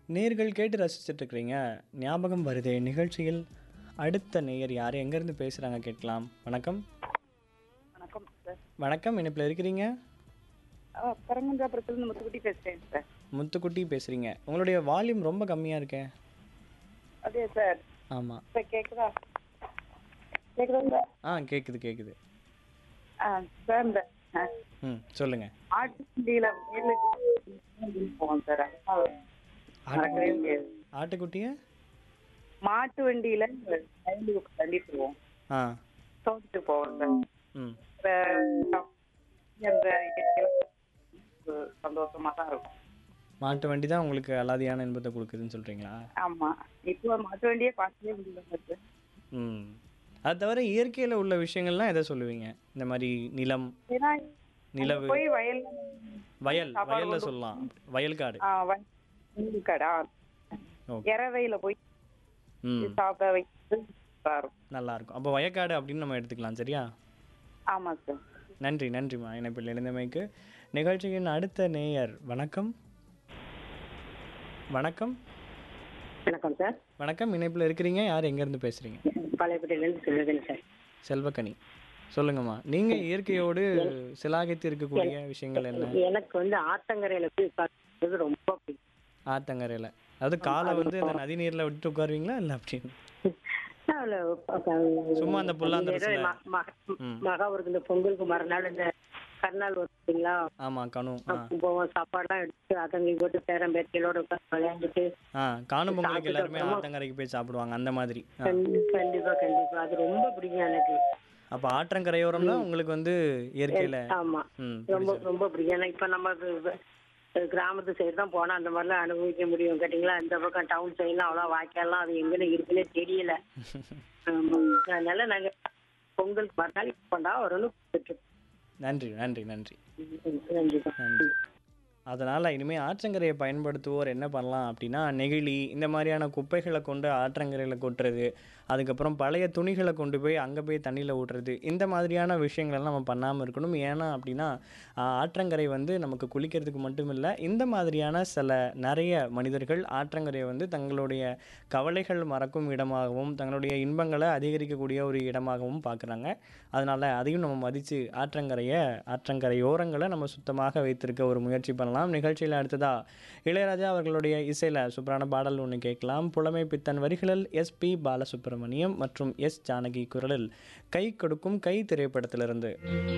நேர்கள் கேட்டு ரசிச்சுட்டு இருக்கிறீங்க ஞாபகம் வருதே நிகழ்ச்சியில் அடுத்த நேயர் யார் எங்கேருந்து பேசுகிறாங்க கேட்கலாம் வணக்கம் வணக்கம் சார் வணக்கம் இணைப்பில் இருக்கிறீங்க பரங்கஞ்சாபுரத்துலேருந்து முத்துக்குட்டி பேசுகிறேன் சார் முத்துக்குட்டி பேசுகிறீங்க உங்களுடைய வால்யூம் ரொம்ப கம்மியாக இருக்கே அதே சார் ஆமாம் சார் கேட்குதா கேட்குதா சார் ஆ கேட்குது கேட்குது ஆ சார் இந்த ஆ, ம் சொல்லுங்கள் ஆட்டு வண்டியில் வயலுக்கு போவோம் சார் மறக்கவே முடியாது ஆட்டுக்குட்டியை மாட்டு வண்டியில் வயலுக்கு தள்ளிட்டு போவோம் ஆ தோட்டத்துக்கு போவோம் சார் ம் இந்த அந்த இயற்கையில ஒரு சந்தோஷமா தான் இருக்கும் மாட்டு வண்டி தான் உங்களுக்கு அலாதியான இன்பத்தை கொடுக்குதுன்னு சொல்கிறீங்களா ஆமா இப்போ மாட்டு வண்டியே பார்க்கவே முடியல சார் ம் அது தவிர இயற்கையில் உள்ள விஷயங்கள்லாம் எதை சொல்லுவீங்க இந்த மாதிரி நிலம் ஏன்னா நிலவு போய் வயல்ல வயல் வயல்ல சொல்லலாம் வயல்காடு ஆ, வயல் கடை ஓகே இரவையில போய் ம் சாப்பிட வைக்கிறது நல்லா இருக்கும். நல்லா இருக்கும் அப்போ வயக்காடு அப்படின்னு நம்ம எடுத்துக்கலாம் சரியா ஆமா சார் நன்றி நன்றிம்மா இணைப்பில் இணைந்தமைக்கு நிகழ்ச்சியின் அடுத்த நேயர் வணக்கம் வணக்கம் வணக்கம் சார் வணக்கம் இணைப்பில் இருக்கிறீங்க யார் எங்கேருந்து பேசுகிறீங்க பாளையப்பட்டியிலேருந்து சொல்லுவேன் சார் செல்வக்கனி சொல்லுங்கம்மா நீங்கள் இயற்கையோடு சிலாகித்து இருக்கக்கூடிய விஷயங்கள் என்ன எனக்கு வந்து ஆத்தங்கரையில போய் உட்கார்றது ரொம்ப பிடிக்கும் ஆத்தங்கரையில் அதாவது காலை வந்து அந்த நதி நீரில் விட்டு உட்காருவீங்களா இல்லை அப்படின்னு அதுல உட்கா- சும்மா அந்த புல்லாந்தரசுல. இந்த ம- மக- ம் மகாவருக்கு இந்த பொங்கலுக்கு மறுநாள் இந்த கருநாள் வருதுங்களா ஆமாம் கணு ஆ அப்போ போவோம் சாப்பாடுலாம் எடுத்து அதங்கி போட்டு பேரன் பேத்திகளோட உட்காந்து விளையாண்டுட்டு ஆ காணும் பொங்கலுக்கு எல்லாருமே ஆத்தங்கரைக்கு போய் சாப்பிடுவாங்க அந்த மாதிரி ஆ கண்டி- கண்டிப்பா கண்டிப்பா அது ரொம்ப பிடிக்கும் எனக்கு அப்போ ஆற்றங்கரையோரம் தான் உங்களுக்கு வந்து இயற்கையில் ஆமா ம் ரொம்ப ரொம்ப பிடிக்கும் ஏன்னா இப்ப நம்ம இது- இது கிராமத்து சைடு தான் போனா அந்த மாதிரிலாம் அனுபவிக்க முடியும் கேட்டிங்களா இந்த பக்கம் டவுன் சைடுலாம் அவ்வளோ வாய்க்காலாம் அது எங்கன்னு இருக்குன்னே தெரியல ஆமா. அதனால நாங்க பொங்கலுக்கு மறுநாள் கொண்டா வரணும் நன்றி நன்றி நன்றி கண்டிப்பா நன்றி அதனால் இனிமேல் ஆற்றங்கரையை பயன்படுத்துவோர் என்ன பண்ணலாம் அப்படின்னா நெகிழி இந்த மாதிரியான குப்பைகளை கொண்டு ஆற்றங்கரையில் கொட்டுறது அதுக்கப்புறம் பழைய துணிகளை கொண்டு போய் அங்கே போய் தண்ணியில் ஊட்டுறது இந்த மாதிரியான விஷயங்களெல்லாம் நம்ம பண்ணாமல் இருக்கணும் ஏன்னா அப்படின்னா ஆஹ், ஆற்றங்கரை வந்து நமக்கு குளிக்கிறதுக்கு மட்டும் இல்லை இந்த மாதிரியான சில நிறைய மனிதர்கள் ஆற்றங்கரையை வந்து தங்களுடைய கவலைகள் மறக்கும் இடமாகவும் தங்களுடைய இன்பங்களை அதிகரிக்கக்கூடிய ஒரு இடமாகவும் பார்க்குறாங்க அதனால் அதையும் நம்ம மதித்து ஆற்றங்கரையை ஆற்றங்கரையோரங்களை நம்ம சுத்தமாக வைத்திருக்க ஒரு முயற்சி பண்ணலாம் நிகழ்ச்சியில் அடுத்ததா இளையராஜா அவர்களுடைய இசையில் சூப்பரான பாடல் ஒன்று கேட்கலாம் புலமை பித்தன் வரிகளில் எஸ்பி பாலசுப்ரமணியம் மற்றும் எஸ் ஜானகி குரலில் கை கொடுக்கும் கை திரைப்படத்திலிருந்து